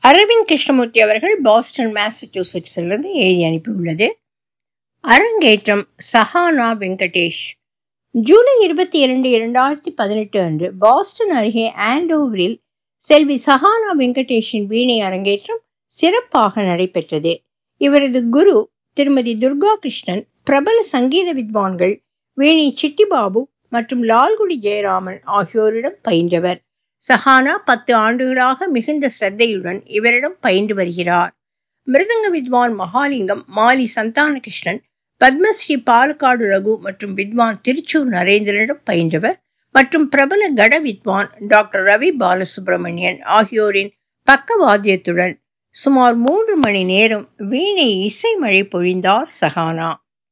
அரவிந்த் கிருஷ்ணமூர்த்தி அவர்கள் பாஸ்டன் மாசச்சூசெட்ஸிலிருந்து எழுதி அனுப்பியுள்ளது அரங்கேற்றம் சஹானா வெங்கடேஷ் ஜூலை இருபத்தி இரண்டு இரண்டாயிரத்தி பதினெட்டு அன்று பாஸ்டன் அருகே ஆண்டோவரில் செல்வி சஹானா வெங்கடேஷின் வீணை அரங்கேற்றம் சிறப்பாக நடைபெற்றது இவரது குரு திருமதி துர்கா கிருஷ்ணன் பிரபல சங்கீத வித்வான்கள் வீணை சிட்டிபாபு மற்றும் லால்குடி ஜெயராமன் ஆகியோரிடம் பயின்றவர் சஹானா பத்து ஆண்டுகளாக மிகுந்த சிரத்தையுடன் இவரிடம் பயின்று வருகிறார் மிருதங்க வித்வான் மகாலிங்கம் மாலி சந்தானகிருஷ்ணன் பத்மஸ்ரீ பாலக்காடு ரகு மற்றும் வித்வான் திருச்சூர் நரேந்திரனிடம் பயின்றவர் மற்றும் பிரபல கட வித்வான் டாக்டர் ரவி பாலசுப்ரமணியன் ஆகியோரின் பக்கவாத்தியத்துடன் சுமார் மூன்று மணி நேரம் வீணை இசை மழை பொழிந்தார் சஹானா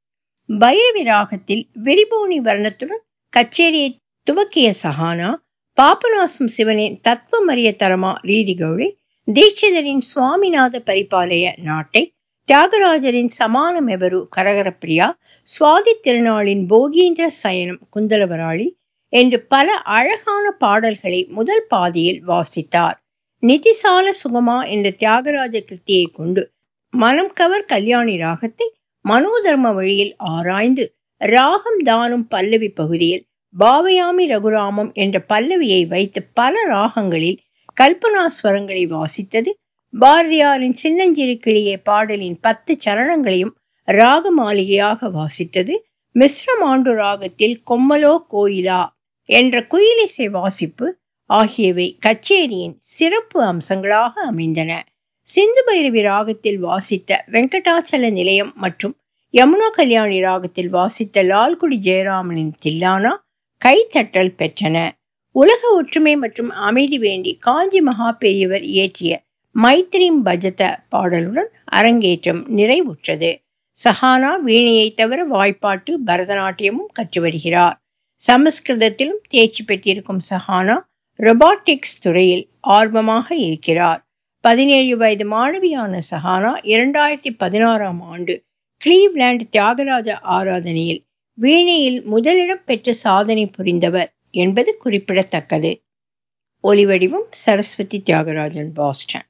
பைரவி ராகத்தில் விரிபோனி வர்ணத்துடன் கச்சேரியை துவக்கிய சஹானா பாபநாசம் சிவனின் தத்துவமரிய தரமா ரீதி கௌரி தீட்சிதரின் சுவாமிநாத பரிபாலய நாட்டை தியாகராஜரின் சமானமெவரு கரகரப்பிரியா சுவாதி திருநாளின் போகீந்திர சயனம் குந்தலவராளி என்று பல அழகான பாடல்களை முதல் பாதியில் வாசித்தார் நிதிசால சுகமா என்ற தியாகராஜ கிருத்தியை கொண்டு மனம் கவர் கல்யாணி ராகத்தை மனோதர்ம வழியில் ஆராய்ந்து ராகம் தானும் பல்லவி பகுதியில் பாவயாமி ரகுராமம் என்ற பல்லவியை வைத்து பல ராகங்களில் கல்பனா ஸ்வரங்களை வாசித்தது பாரதியாரின் சின்னஞ்சிறு கிளியே பாடலின் பத்து சரணங்களையும் ராக மாளிகையாக வாசித்தது மிஸ்ரமாண்டு ராகத்தில் கொம்மலோ கோயிலா என்ற குயிலிசை வாசிப்பு ஆகியவை கச்சேரியின் சிறப்பு அம்சங்களாக அமைந்தன சிந்து பைரவி ராகத்தில் வாசித்த வெங்கடாச்சல நிலையம் மற்றும் யமுனா கல்யாணி ராகத்தில் வாசித்த லால்குடி ஜெயராமனின் தில்லானா கைத்தட்டல் பெற்றன உலக ஒற்றுமை மற்றும் அமைதி வேண்டி காஞ்சி மகா பெரியவர் இயற்றிய மைத்ரீம் பஜத பாடலுடன் அரங்கேற்றம் நிறைவுற்றது சஹானா வீணையை தவிர வாய்ப்பாட்டு பரதநாட்டியமும் கற்று வருகிறார் சமஸ்கிருதத்திலும் தேர்ச்சி பெற்றிருக்கும் சஹானா ரொபாட்டிக்ஸ் துறையில் ஆர்வமாக இருக்கிறார் பதினேழு வயது மாணவியான சஹானா இரண்டாயிரத்தி பதினாறாம் ஆண்டு கிளீவ்லாண்ட் தியாகராஜ ஆராதனையில் வீணையில் முதலிடம் பெற்ற சாதனை புரிந்தவர் என்பது குறிப்பிடத்தக்கது ஒலிவடிவம் சரஸ்வதி தியாகராஜன் பாஸ்டன்